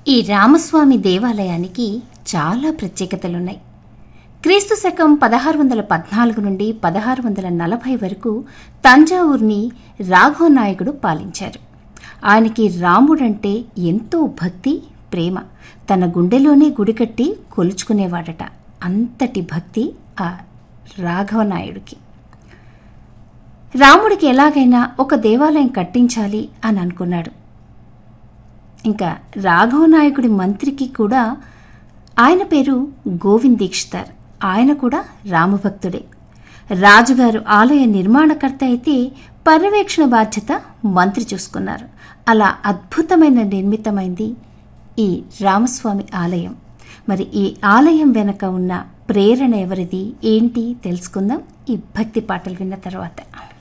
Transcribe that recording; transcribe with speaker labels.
Speaker 1: ఈ రామస్వామి దేవాలయానికి చాలా ప్రత్యేకతలున్నాయి క్రీస్తు శకం పదహారు వందల పద్నాలుగు నుండి పదహారు వందల నలభై వరకు తంజావూర్ని రాఘవ నాయకుడు పాలించారు ఆయనకి రాముడంటే ఎంతో భక్తి ప్రేమ తన గుండెలోనే గుడి కట్టి కొలుచుకునేవాడట అంతటి భక్తి ఆ రాఘవనాయుడికి రాముడికి ఎలాగైనా ఒక దేవాలయం కట్టించాలి అని అనుకున్నాడు ఇంకా రాఘవ నాయకుడి మంత్రికి కూడా ఆయన పేరు గోవింద్ దీక్షితార్ ఆయన కూడా రామభక్తుడే రాజుగారు ఆలయ నిర్మాణకర్త అయితే పర్యవేక్షణ బాధ్యత మంత్రి చూసుకున్నారు అలా అద్భుతమైన నిర్మితమైంది ఈ రామస్వామి ఆలయం మరి ఈ ఆలయం వెనక ఉన్న ప్రేరణ ఎవరిది ఏంటి తెలుసుకుందాం ఈ భక్తి పాటలు విన్న తర్వాత